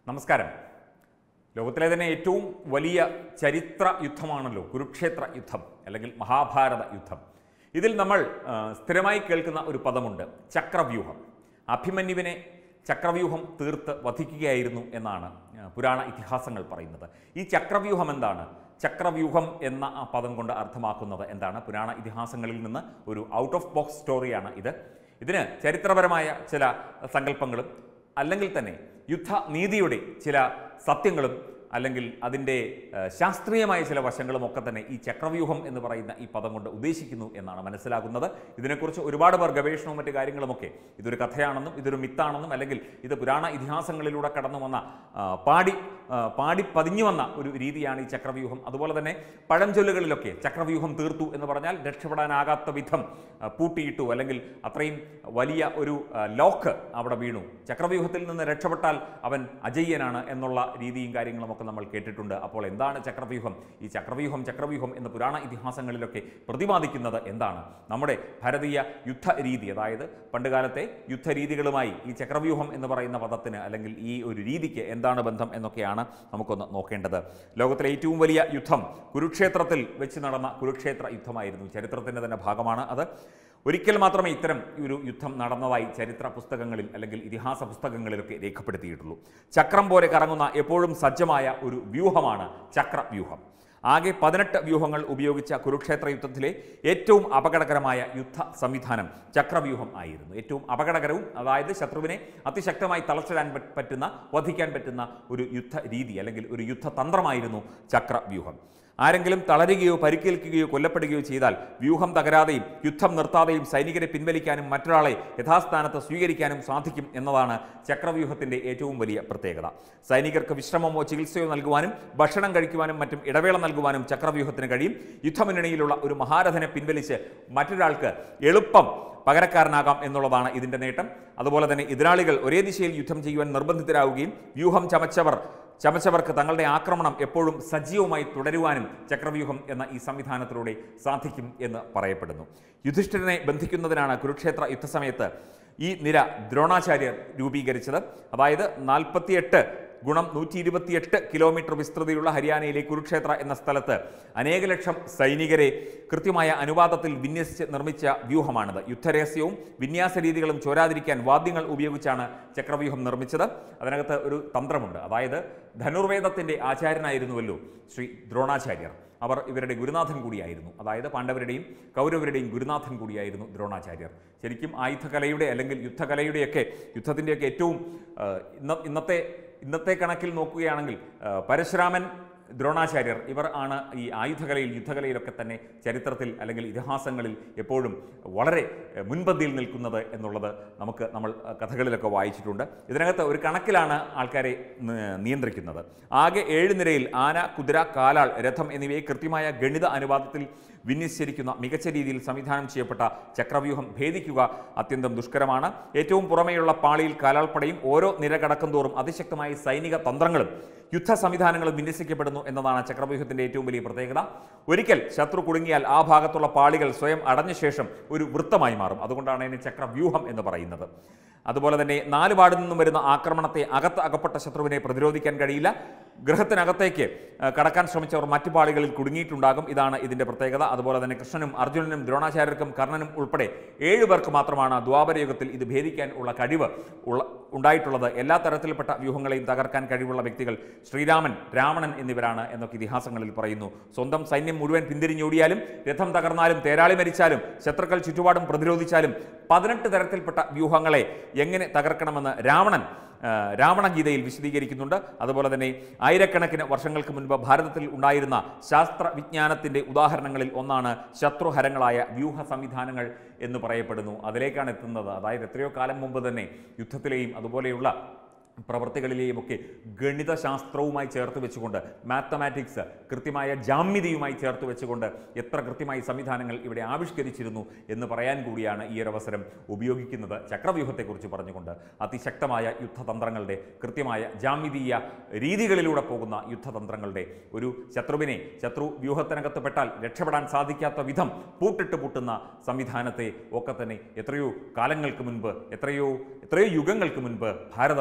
നമസ്കാരം ലോകത്തിലെ തന്നെ ഏറ്റവും വലിയ ചരിത്ര യുദ്ധമാണല്ലോ കുരുക്ഷേത്ര യുദ്ധം അല്ലെങ്കിൽ മഹാഭാരത യുദ്ധം ഇതിൽ നമ്മൾ ആ, സ്ഥിരമായി കേൾക്കുന്ന ഒരു പദമുണ്ട് ചക്രവ്യൂഹം അഭിമന്യുവിനെ ചക്രവ്യൂഹം തീർത്ത് വധിക്കുകയായിരുന്നു എന്നാണ് ആ, പുരാണ ഇതിഹാസങ്ങൾ പറയുന്നത് ഈ ചക്രവ്യൂഹം എന്താണ് ചക്രവ്യൂഹം എന്ന ആ പദം കൊണ്ട് അർത്ഥമാക്കുന്നത് എന്താണ് പുരാണ ഇതിഹാസങ്ങളിൽ നിന്ന് ഒരു ഔട്ട് ഓഫ് ബോക്സ് സ്റ്റോറിയാണ് ഇത് ഇതിന് ചരിത്രപരമായ ചില സങ്കല്പങ്ങളും അല്ലെങ്കിൽ തന്നെ യുദ്ധനീതിയുടെ ചില സത്യങ്ങളും അല്ലെങ്കിൽ അതിൻ്റെ ഏഹ്, ശാസ്ത്രീയമായ ചില വശങ്ങളും ഒക്കെ തന്നെ ഈ ചക്രവ്യൂഹം എന്ന് പറയുന്ന ഈ പദം കൊണ്ട് ഉദ്ദേശിക്കുന്നു എന്നാണ് മനസ്സിലാകുന്നത് ഇതിനെക്കുറിച്ച് ഒരുപാട് പേർ ഗവേഷണവും മറ്റു കാര്യങ്ങളുമൊക്കെ ഇതൊരു കഥയാണെന്നും ഇതൊരു മിത്താണെന്നും അല്ലെങ്കിൽ ഇത് പുരാണ ഇതിഹാസങ്ങളിലൂടെ കടന്നു വന്ന ആ, പാടി ആ, പാടി പതിഞ്ഞു വന്ന ഒരു രീതിയാണ് ഈ ചക്രവ്യൂഹം അതുപോലെ തന്നെ പഴഞ്ചൊല്ലുകളിലൊക്കെ ചക്രവ്യൂഹം തീർത്തു എന്ന് പറഞ്ഞാൽ രക്ഷപ്പെടാനാകാത്ത വിധം ആ, പൂട്ടിയിട്ടു അല്ലെങ്കിൽ അത്രയും വലിയ ഒരു ആ, ലോക്ക് അവിടെ വീണു ചക്രവ്യൂഹത്തിൽ നിന്ന് രക്ഷപ്പെട്ടാൽ അവൻ അജയ്യനാണ് എന്നുള്ള രീതിയും കാര്യങ്ങളും ഒക്കെ നമ്മൾ കേട്ടിട്ടുണ്ട് അപ്പോൾ എന്താണ് ചക്രവ്യൂഹം ഈ ചക്രവ്യൂഹം ചക്രവ്യൂഹം എന്ന പുരാണ ഇതിഹാസങ്ങളിലൊക്കെ പ്രതിപാദിക്കുന്നത് എന്താണ് നമ്മുടെ ഭാരതീയ യുദ്ധ രീതി അതായത് പണ്ടുകാലത്തെ യുദ്ധരീതികളുമായി ഈ ചക്രവ്യൂഹം എന്ന് പറയുന്ന പദത്തിന് അല്ലെങ്കിൽ ഈ ഒരു രീതിക്ക് എന്താണ് ബന്ധം എന്നൊക്കെയാണ് നമുക്കൊന്ന് നോക്കേണ്ടത് ലോകത്തിലെ ഏറ്റവും വലിയ യുദ്ധം കുരുക്ഷേത്രത്തിൽ വെച്ച് നടന്ന കുരുക്ഷേത്ര യുദ്ധമായിരുന്നു ചരിത്രത്തിൻ്റെ തന്നെ ഭാഗമാണ് അത് ഒരിക്കൽ മാത്രമേ ഇത്തരം ഒരു യുദ്ധം നടന്നതായി ചരിത്ര പുസ്തകങ്ങളിൽ അല്ലെങ്കിൽ ഇതിഹാസ പുസ്തകങ്ങളിലൊക്കെ രേഖപ്പെടുത്തിയിട്ടുള്ളൂ ചക്രം പോലെ കറങ്ങുന്ന എപ്പോഴും സജ്ജമായ ഒരു വ്യൂഹമാണ് ചക്രവ്യൂഹം ആകെ പതിനെട്ട് വ്യൂഹങ്ങൾ ഉപയോഗിച്ച കുരുക്ഷേത്ര യുദ്ധത്തിലെ ഏറ്റവും അപകടകരമായ യുദ്ധ സംവിധാനം ചക്രവ്യൂഹം ആയിരുന്നു ഏറ്റവും അപകടകരവും അതായത് ശത്രുവിനെ അതിശക്തമായി തളച്ചിടാൻ പറ്റ് പറ്റുന്ന വധിക്കാൻ പറ്റുന്ന ഒരു യുദ്ധ രീതി അല്ലെങ്കിൽ ഒരു യുദ്ധതന്ത്രമായിരുന്നു ചക്രവ്യൂഹം ആരെങ്കിലും തളരുകയോ പരിക്കേൽക്കുകയോ കൊല്ലപ്പെടുകയോ ചെയ്താൽ വ്യൂഹം തകരാതെയും യുദ്ധം നിർത്താതെയും സൈനികരെ പിൻവലിക്കാനും മറ്റൊരാളെ യഥാസ്ഥാനത്ത് സ്വീകരിക്കാനും സാധിക്കും എന്നതാണ് ചക്രവ്യൂഹത്തിന്റെ ഏറ്റവും വലിയ പ്രത്യേകത സൈനികർക്ക് വിശ്രമമോ ചികിത്സയോ നൽകുവാനും ഭക്ഷണം കഴിക്കുവാനും മറ്റും ഇടവേള നൽകുവാനും ചക്രവ്യൂഹത്തിന് കഴിയും യുദ്ധമുന്നണിയിലുള്ള ഒരു മഹാരഥനെ പിൻവലിച്ച് മറ്റൊരാൾക്ക് എളുപ്പം പകരക്കാരനാകാം എന്നുള്ളതാണ് ഇതിന്റെ നേട്ടം അതുപോലെ തന്നെ എതിരാളികൾ ഒരേ ദിശയിൽ യുദ്ധം ചെയ്യുവാൻ നിർബന്ധിതരാവുകയും വ്യൂഹം ചമച്ചവർ ചമച്ചവർക്ക് തങ്ങളുടെ ആക്രമണം എപ്പോഴും സജീവമായി തുടരുവാനും ചക്രവ്യൂഹം എന്ന ഈ സംവിധാനത്തിലൂടെ സാധിക്കും എന്ന് പറയപ്പെടുന്നു യുധിഷ്ഠിരനെ ബന്ധിക്കുന്നതിനാണ് കുരുക്ഷേത്ര യുദ്ധസമയത്ത് ഈ നിര ദ്രോണാചാര്യർ രൂപീകരിച്ചത് അതായത് നാൽപ്പത്തിയെട്ട് ഗുണം നൂറ്റി ഇരുപത്തിയെട്ട് കിലോമീറ്റർ വിസ്തൃതിയുള്ള ഹരിയാനയിലെ കുരുക്ഷേത്ര എന്ന സ്ഥലത്ത് അനേക ലക്ഷം സൈനികരെ കൃത്യമായ അനുപാതത്തിൽ വിന്യസിച്ച് നിർമ്മിച്ച വ്യൂഹമാണിത് യുദ്ധരഹസ്യവും വിന്യാസ രീതികളും ചോരാതിരിക്കാൻ വാദ്യങ്ങൾ ഉപയോഗിച്ചാണ് ചക്രവ്യൂഹം നിർമ്മിച്ചത് അതിനകത്ത് ഒരു തന്ത്രമുണ്ട് അതായത് ധനുർവേദത്തിൻ്റെ ആചാര്യനായിരുന്നുവല്ലോ ശ്രീ ദ്രോണാചാര്യർ അവർ ഇവരുടെ ഗുരുനാഥൻ കൂടിയായിരുന്നു അതായത് പാണ്ഡവരുടെയും കൗരവരുടെയും ഗുരുനാഥൻ കൂടിയായിരുന്നു ദ്രോണാചാര്യർ ശരിക്കും ആയുധകലയുടെ അല്ലെങ്കിൽ യുദ്ധകലയുടെയൊക്കെ യുദ്ധത്തിൻ്റെയൊക്കെ ഏറ്റവും ആ, ഇന്ന ഇന്നത്തെ ഇന്നത്തെ കണക്കിൽ നോക്കുകയാണെങ്കിൽ ആ, പരശുരാമൻ ദ്രോണാചാര്യർ ഇവർ ആണ് ഈ ആയുധകലയിൽ യുദ്ധകലയിലൊക്കെ തന്നെ ചരിത്രത്തിൽ അല്ലെങ്കിൽ ഇതിഹാസങ്ങളിൽ എപ്പോഴും വളരെ എഹ്, മുൻപന്തിയിൽ നിൽക്കുന്നത് എന്നുള്ളത് നമുക്ക് നമ്മൾ അഹ്, കഥകളിലൊക്കെ വായിച്ചിട്ടുണ്ട് ഇതിനകത്ത് ഒരു കണക്കിലാണ് ആൾക്കാരെ നി- നിയന്ത്രിക്കുന്നത് ആകെ ഏഴ് നിരയിൽ ആന കുതിര കാലാൾ രഥം എന്നിവയെ കൃത്യമായ ഗണിത അനുപാതത്തിൽ വിന്യസിച്ചിരിക്കുന്ന മികച്ച രീതിയിൽ സംവിധാനം ചെയ്യപ്പെട്ട ചക്രവ്യൂഹം ഭേദിക്കുക അത്യന്തം ദുഷ്കരമാണ് ഏറ്റവും പുറമെയുള്ള പാളിയിൽ കാലാൾപ്പടയും ഓരോ നിര കടക്കും തോറും അതിശക്തമായ സൈനിക തന്ത്രങ്ങളും യുദ്ധ സംവിധാനങ്ങളും വിന്യസിക്കപ്പെടുന്നു എന്നതാണ് ചക്രവ്യൂഹത്തിന്റെ ഏറ്റവും വലിയ പ്രത്യേകത ഒരിക്കൽ ശത്രു കുടുങ്ങിയാൽ ആ ഭാഗത്തുള്ള പാളികൾ സ്വയം അടഞ്ഞ ശേഷം ഒരു വൃത്തമായി മാറും അതുകൊണ്ടാണ് ഇതിന് ചക്രവ്യൂഹം എന്ന് പറയുന്നത് അതുപോലെ തന്നെ നാല് പാടിൽ നിന്നും വരുന്ന ആക്രമണത്തെ അകത്ത് അകപ്പെട്ട ശത്രുവിനെ പ്രതിരോധിക്കാൻ കഴിയില്ല ഗൃഹത്തിനകത്തേക്ക് ആ, കടക്കാൻ ശ്രമിച്ചവർ മറ്റു പാളികളിൽ കുടുങ്ങിയിട്ടുണ്ടാകും ഇതാണ് ഇതിന്റെ പ്രത്യേകത അതുപോലെ തന്നെ കൃഷ്ണനും അർജുനനും ദ്രോണാചാര്യർക്കും കർണനും ഉൾപ്പെടെ ഏഴ് പേർക്ക് മാത്രമാണ് ദ്വാപരയുഗത്തിൽ ഇത് ഭേദിക്കാൻ ഉള്ള കഴിവ് ഉള്ള ഉണ്ടായിട്ടുള്ളത് എല്ലാ തരത്തിൽപ്പെട്ട വ്യൂഹങ്ങളെയും തകർക്കാൻ കഴിവുള്ള വ്യക്തികൾ ശ്രീരാമൻ രാവണൻ എന്നിവരാണ് എന്നൊക്കെ ഇതിഹാസങ്ങളിൽ പറയുന്നു സ്വന്തം സൈന്യം മുഴുവൻ പിന്തിരിഞ്ഞോടിയാലും രഥം തകർന്നാലും തേരാളി മരിച്ചാലും ശത്രുക്കൾ ചുറ്റുപാടും പ്രതിരോധിച്ചാലും പതിനെട്ട് തരത്തിൽപ്പെട്ട വ്യൂഹങ്ങളെ എങ്ങനെ തകർക്കണമെന്ന് രാവണൻ ആ, രാവണഗീതയിൽ വിശദീകരിക്കുന്നുണ്ട് അതുപോലെ തന്നെ ആയിരക്കണക്കിന് വർഷങ്ങൾക്ക് മുൻപ് ഭാരതത്തിൽ ഉണ്ടായിരുന്ന ശാസ്ത്ര വിജ്ഞാനത്തിൻ്റെ ഉദാഹരണങ്ങളിൽ ഒന്നാണ് ശത്രുഹരങ്ങളായ വ്യൂഹ സംവിധാനങ്ങൾ എന്ന് പറയപ്പെടുന്നു അതിലേക്കാണ് എത്തുന്നത് അതായത് എത്രയോ കാലം മുമ്പ് തന്നെ യുദ്ധത്തിലെയും അതുപോലെയുള്ള പ്രവർത്തികളിലെയും ഒക്കെ ഗണിതശാസ്ത്രവുമായി ചേർത്ത് വെച്ചുകൊണ്ട് മാത്തമാറ്റിക്സ് കൃത്യമായ ജാമ്യതയുമായി ചേർത്ത് വെച്ചുകൊണ്ട് എത്ര കൃത്യമായി സംവിധാനങ്ങൾ ഇവിടെ ആവിഷ്കരിച്ചിരുന്നു എന്ന് പറയാൻ കൂടിയാണ് ഈ ഒരു അവസരം ഉപയോഗിക്കുന്നത് ചക്രവ്യൂഹത്തെക്കുറിച്ച് പറഞ്ഞുകൊണ്ട് അതിശക്തമായ യുദ്ധതന്ത്രങ്ങളുടെ കൃത്യമായ ജാമിതീയ രീതികളിലൂടെ പോകുന്ന യുദ്ധതന്ത്രങ്ങളുടെ ഒരു ശത്രുവിനെ ശത്രു വ്യൂഹത്തിനകത്ത് പെട്ടാൽ രക്ഷപ്പെടാൻ സാധിക്കാത്ത വിധം പൂട്ടിട്ട് പൂട്ടുന്ന സംവിധാനത്തെ ഒക്കെ തന്നെ എത്രയോ കാലങ്ങൾക്ക് മുൻപ് എത്രയോ എത്രയോ യുഗങ്ങൾക്ക് മുൻപ് ഭാരതം അന്ന്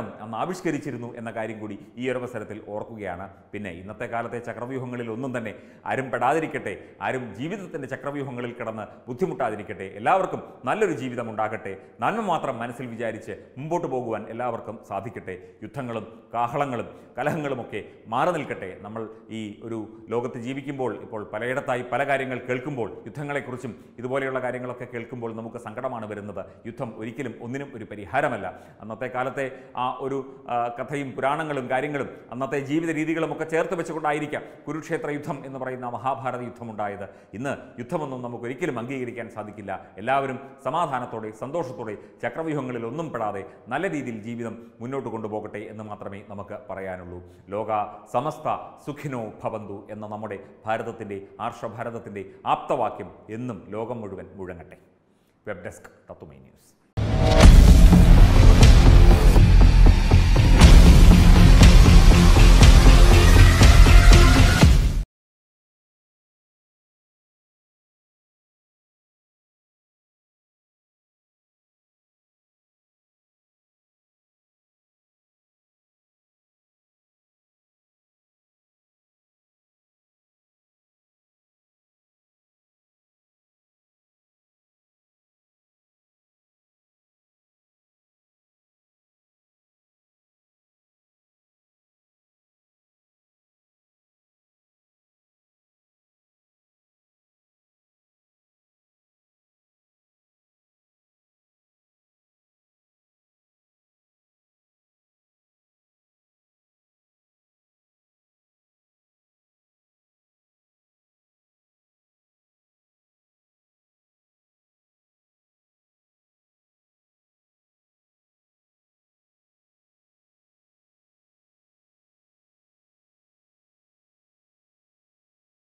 ആവിഷ്കരിച്ചിരുന്നു എന്ന കാര്യം കൂടി ഈ ഒരു അവസരത്തിൽ ഓർക്കുകയാണ് പിന്നെ ഇന്നത്തെ കാലത്തെ ചക്രവ്യൂഹങ്ങളിൽ ഒന്നും തന്നെ ആരും പെടാതിരിക്കട്ടെ ആരും ജീവിതത്തിൻ്റെ ചക്രവ്യൂഹങ്ങളിൽ കിടന്ന് ബുദ്ധിമുട്ടാതിരിക്കട്ടെ എല്ലാവർക്കും നല്ലൊരു ജീവിതം ഉണ്ടാകട്ടെ നന്മ മാത്രം മനസ്സിൽ വിചാരിച്ച് മുമ്പോട്ട് പോകുവാൻ എല്ലാവർക്കും സാധിക്കട്ടെ യുദ്ധങ്ങളും കാഹളങ്ങളും കലഹങ്ങളുമൊക്കെ മാറി നിൽക്കട്ടെ നമ്മൾ ഈ ഒരു ലോകത്ത് ജീവിക്കുമ്പോൾ ഇപ്പോൾ പലയിടത്തായി പല കാര്യങ്ങൾ കേൾക്കുമ്പോൾ യുദ്ധങ്ങളെക്കുറിച്ചും ഇതുപോലെയുള്ള കാര്യങ്ങളൊക്കെ കേൾക്കുമ്പോൾ നമുക്ക് സങ്കടമാണ് വരുന്നത് യുദ്ധം ഒരിക്കലും ഒന്നിനും ഒരു പരിഹാരമല്ല അന്നത്തെ കാലത്തെ ആ ഒരു ആ, കഥയും പുരാണങ്ങളും കാര്യങ്ങളും അന്നത്തെ ജീവിത രീതികളും ഒക്കെ ചേർത്ത് വെച്ചുകൊണ്ടായിരിക്കാം കുരുക്ഷേത്ര യുദ്ധം എന്ന് പറയുന്ന മഹാഭാരത യുദ്ധമുണ്ടായത് ഇന്ന് യുദ്ധമൊന്നും നമുക്ക് ഒരിക്കലും അംഗീകരിക്കാൻ സാധിക്കില്ല എല്ലാവരും സമാധാനത്തോടെ സന്തോഷത്തോടെ ചക്രവ്യൂഹങ്ങളിൽ ഒന്നും പെടാതെ നല്ല രീതിയിൽ ജീവിതം മുന്നോട്ട് കൊണ്ടുപോകട്ടെ എന്ന് മാത്രമേ നമുക്ക് പറയാനുള്ളൂ ലോക സമസ്ത സുഖിനോ ഭവന്തു എന്ന നമ്മുടെ ഭാരതത്തിൻ്റെ ആർഷഭാരതത്തിൻ്റെ ആപ്തവാക്യം എന്നും ലോകം മുഴുവൻ മുഴങ്ങട്ടെ വെബ് ഡെസ്ക് തത്തുമൈ ന്യൂസ്